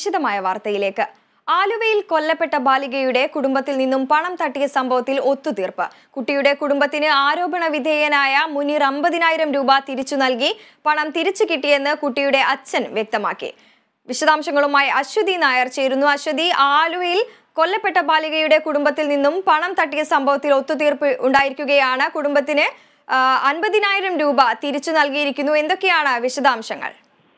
വിശദമായ വാർത്തയിലേക്ക് ആലുവയിൽ കൊല്ലപ്പെട്ട ബാലികയുടെ കുടുംബത്തിൽ നിന്നും പണം തട്ടിയ സംഭവത്തിൽ ഒത്തുതീർപ്പ് കുട്ടിയുടെ കുടുംബത്തിന് ആരോപണ വിധേയനായ മുനീർ അമ്പതിനായിരം രൂപ തിരിച്ചു നൽകി പണം തിരിച്ചു കിട്ടിയെന്ന് കുട്ടിയുടെ അച്ഛൻ വ്യക്തമാക്കി വിശദാംശങ്ങളുമായി അശ്വതി നായർ ചേരുന്നു അശ്വതി ആലുവയിൽ കൊല്ലപ്പെട്ട ബാലികയുടെ കുടുംബത്തിൽ നിന്നും പണം തട്ടിയ സംഭവത്തിൽ ഒത്തുതീർപ്പ് ഉണ്ടായിരിക്കുകയാണ് കുടുംബത്തിന് ആ, അൻപതിനായിരം രൂപ തിരിച്ചു നൽകിയിരിക്കുന്നു എന്തൊക്കെയാണ് വിശദാംശങ്ങൾ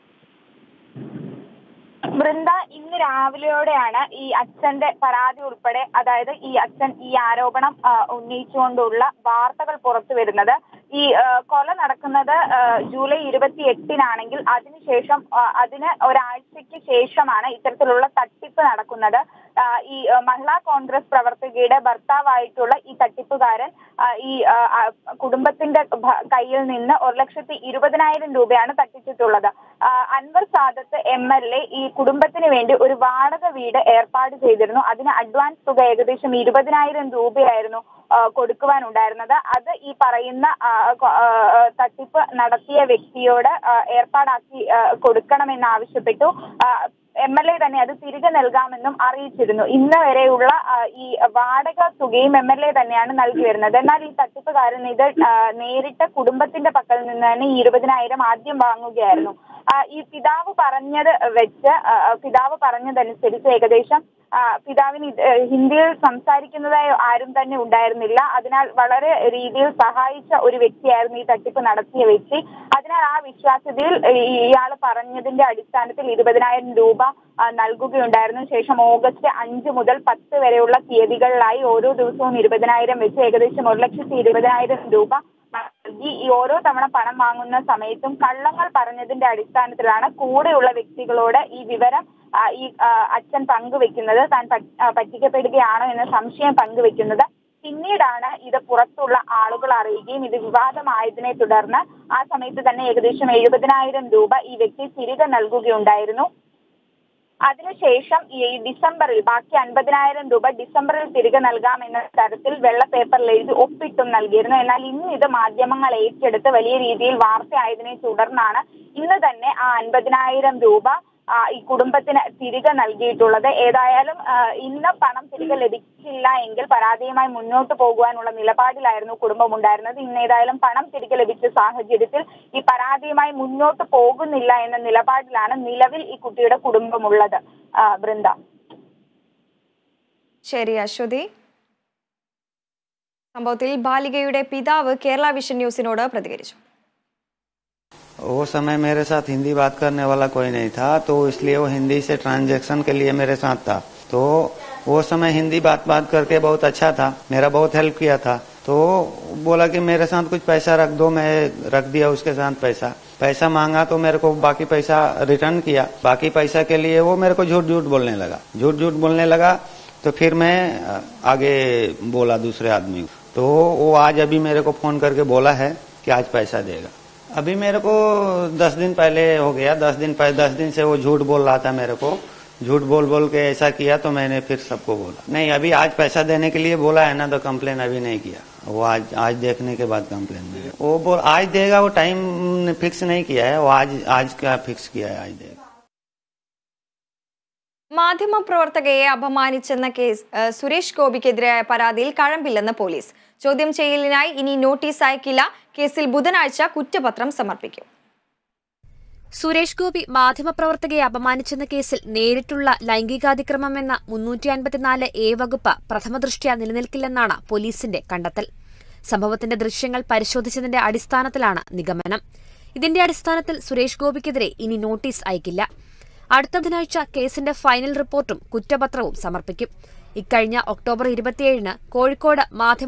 വൃന്ദ ഇന്ന് രാവിലെയോടെയാണ് ഈ അച്ഛന്റെ പരാതി ഉൾപ്പെടെ അതായത് ഈ അച്ഛൻ ഈ ആരോപണം ആ, ഉന്നയിച്ചുകൊണ്ടുള്ള വാർത്തകൾ പുറത്തു വരുന്നത് ഈ ആ, കൊല നടക്കുന്നത് ആ, ജൂലൈ ഇരുപത്തി എട്ടിനാണെങ്കിൽ അതിനുശേഷം ആ, അതിന് ഒരാഴ്ചയ്ക്ക് ശേഷമാണ് ഇത്തരത്തിലുള്ള തട്ടിപ്പ് നടക്കുന്നത് ആ, ഈ ആ, മഹിളാ കോൺഗ്രസ് പ്രവർത്തകയുടെ ഭർത്താവായിട്ടുള്ള ഈ തട്ടിപ്പുകാരൻ ആ, ഈ ആ, ആ, കുടുംബത്തിന്റെ ഭ- കയ്യിൽ നിന്ന് ഒരു ലക്ഷത്തി ഇരുപതിനായിരം രൂപയാണ് തട്ടിച്ചിട്ടുള്ളത് ആ, Anwar Sadath M L A ഈ കുടുംബത്തിന് വേണ്ടി ഒരു വാടക വീട് ഏർപ്പാട് ചെയ്തിരുന്നു അതിന് അഡ്വാൻസ് തുക ഏകദേശം ഇരുപതിനായിരം രൂപയായിരുന്നു ആ, കൊടുക്കുവാനുണ്ടായിരുന്നത് അത് ഈ പറയുന്ന ആ, കൊ- ആ, ആ, തട്ടിപ്പ് നടത്തിയ വ്യക്തിയോട് ആ, ഏർപ്പാടാക്കി ആ, കൊടുക്കണമെന്ന് ആവശ്യപ്പെട്ടു എം എൽ എ തന്നെ അത് തിരികെ നൽകാമെന്നും അറിയിച്ചിരുന്നു ഇന്ന് വരെയുള്ള ആ, ഈ വാടക തുകയും എം എൽ എ തന്നെയാണ് നൽകി വരുന്നത് എന്നാൽ ഈ തട്ടിപ്പുകാരൻ ഇത് ആ, നേരിട്ട് കുടുംബത്തിന്റെ പക്കൽ നിന്ന് തന്നെ ഈ ഇരുപതിനായിരം ആദ്യം വാങ്ങുകയായിരുന്നു ആ, ഈ പിതാവ് പറഞ്ഞത് വെച്ച് ആ, പിതാവ് പറഞ്ഞതനുസരിച്ച് ഏകദേശം ആ, പിതാവിന് ഇത്, ഏഹ്, ഹിന്ദിയിൽ സംസാരിക്കുന്നതായി ആരും തന്നെ ഉണ്ടായിരുന്നില്ല അതിനാൽ വളരെ രീതിയിൽ സഹായിച്ച ഒരു വ്യക്തിയായിരുന്നു ഈ തട്ടിപ്പ് നടത്തിയ വ്യക്തി അതിനാൽ ആ വിശ്വാസ്യതയിൽ ഇയാൾ പറഞ്ഞതിന്റെ അടിസ്ഥാനത്തിൽ ഇരുപതിനായിരം രൂപ ആ, നൽകുകയുണ്ടായിരുന്നു ശേഷം ഓഗസ്റ്റ് അഞ്ച് മുതൽ പത്ത് വരെയുള്ള തീയതികളിലായി ഓരോ ദിവസവും ഇരുപതിനായിരം വെച്ച് ഏകദേശം ഒരു ലക്ഷത്തി ഇരുപതിനായിരം രൂപ നൽകി ഈ ഓരോ തവണ പണം വാങ്ങുന്ന സമയത്തും കള്ളങ്ങൾ പറഞ്ഞതിന്റെ അടിസ്ഥാനത്തിലാണ് കൂടെയുള്ള വ്യക്തികളോട് ഈ വിവരം ആ, ഈ ആ, അച്ഛൻ പങ്കുവെക്കുന്നത് താൻ പറ്റ്- ആ, പറ്റിക്കപ്പെടുകയാണോ എന്ന സംശയം പങ്കുവെക്കുന്നത് പിന്നീടാണ് ഇത് പുറത്തുള്ള ആളുകൾ അറിയുകയും ഇത് വിവാദമായതിനെ തുടർന്ന് ആ സമയത്ത് തന്നെ ഏകദേശം എഴുപതിനായിരം രൂപ ഈ വ്യക്തി തിരികെ നൽകുകയുണ്ടായിരുന്നു അതിനുശേഷം ഈ ഡിസംബറിൽ ബാക്കി അൻപതിനായിരം രൂപ ഡിസംബറിൽ തിരികെ നൽകാമെന്ന തരത്തിൽ വെള്ള പേപ്പറിൽ എഴുതി ഒപ്പിട്ടും നൽകിയിരുന്നു എന്നാൽ ഇന്ന് ഇത് മാധ്യമങ്ങൾ ഏറ്റെടുത്ത് വലിയ രീതിയിൽ വാർത്തയായതിനെ തുടർന്നാണ് ഇന്ന് തന്നെ ആ അൻപതിനായിരം രൂപ ആ, ഈ കുടുംബത്തിന് തിരികെ നൽകിയിട്ടുള്ളത് ഏതായാലും ആ, ഇന്ന് പണം തിരികെ ലഭിച്ചില്ല എങ്കിൽ പരാതിയുമായി മുന്നോട്ട് പോകുവാനുള്ള നിലപാടിലായിരുന്നു കുടുംബം ഉണ്ടായിരുന്നത് ഇന്ന് ഏതായാലും പണം തിരികെ ലഭിച്ച സാഹചര്യത്തിൽ ഈ പരാതിയുമായി മുന്നോട്ട് പോകുന്നില്ല എന്ന നിലപാടിലാണ് നിലവിൽ ഈ കുട്ടിയുടെ കുടുംബമുള്ളത് ആ, ബൃന്ദ ശരി അശ്വതി സംഭവത്തിൽ ബാലികയുടെ പിതാവ് കേരള വിഷൻ ന്യൂസിനോട് പ്രതികരിച്ചു वो समय मेरे साथ हिंदी बात करने वाला कोई नहीं था तो इसलिए वो हिंदी से ट्रांजैक्शन के लिए मेरे साथ था तो वो समय हिंदी बात बात करके बहुत अच्छा था मेरा बहुत हेल्प किया था तो बोला कि मेरे साथ कुछ पैसा रख दो मैं रख दिया उसके साथ पैसा पैसा मांगा तो मेरे को बाकी पैसा रिटर्न किया बाकी पैसा के लिए वो मेरे को झूठ झूठ बोलने लगा झूठ झूठ बोलने लगा तो फिर मैं अ, आगे बोला दूसरे आदमी को तो वो आज अभी मेरे को फोन करके बोला है कि आज पैसा देगा अभी मेरे को दस दिन पहले हो गया दस दिन पहले दस दिन से वो झूठ बोल रहा था मेरे को झूठ बोल बोल के ऐसा किया तो मैंने फिर सबको बोला नहीं अभी आज पैसा देने के लिए बोला है ना तो कंप्लेन अभी नहीं किया वो आज आज देखने के बाद कंप्लेन में वो बोल आज देगा वो टाइम फिक्स नहीं किया है वो आज आज का फिक्स किया है आज देगा മാധ്യമപ്രവർത്തകയെ അപമാനിച്ചെന്ന കേസ് ഏഹ്, സുരേഷ് ഗോപിക്കെതിരായ പരാതിയിൽ കഴമ്പില്ലെന്ന് പോലീസ് ചോദ്യം ചെയ്യലിനായി ഇനി നോട്ടീസ് അയക്കില്ല കേസിൽ ബുധനാഴ്ച കുറ്റപത്രം സമർപ്പിക്കും സുരേഷ് ഗോപി മാധ്യമപ്രവർത്തകയെ അപമാനിച്ചെന്ന കേസിൽ നേരിട്ടുള്ള ലൈംഗികാതിക്രമമെന്ന മുന്നൂറ്റി അൻപത്തിനാല് എ വകുപ്പ് പ്രഥമദൃഷ്ട്യാ നിലനിൽക്കില്ലെന്നാണ് പോലീസിന്റെ കണ്ടെത്തൽ സംഭവത്തിന്റെ ദൃശ്യങ്ങൾ പരിശോധിച്ചതിന്റെ അടിസ്ഥാനത്തിലാണ് നിഗമനം ഇതിന്റെ അടിസ്ഥാനത്തിൽ സുരേഷ് ഗോപിക്കെതിരെ ഇനി നോട്ടീസ് അയക്കില്ല അടുത്ത ബുധനാഴ്ച കേസിന്റെ ഫൈനൽ റിപ്പോർട്ടും കുറ്റപത്രവും സമർപ്പിക്കും ഇക്കഴിഞ്ഞ ഒക്ടോബർ ഇരുപത്തിയേഴിന് കോഴിക്കോട് മാധ്യമ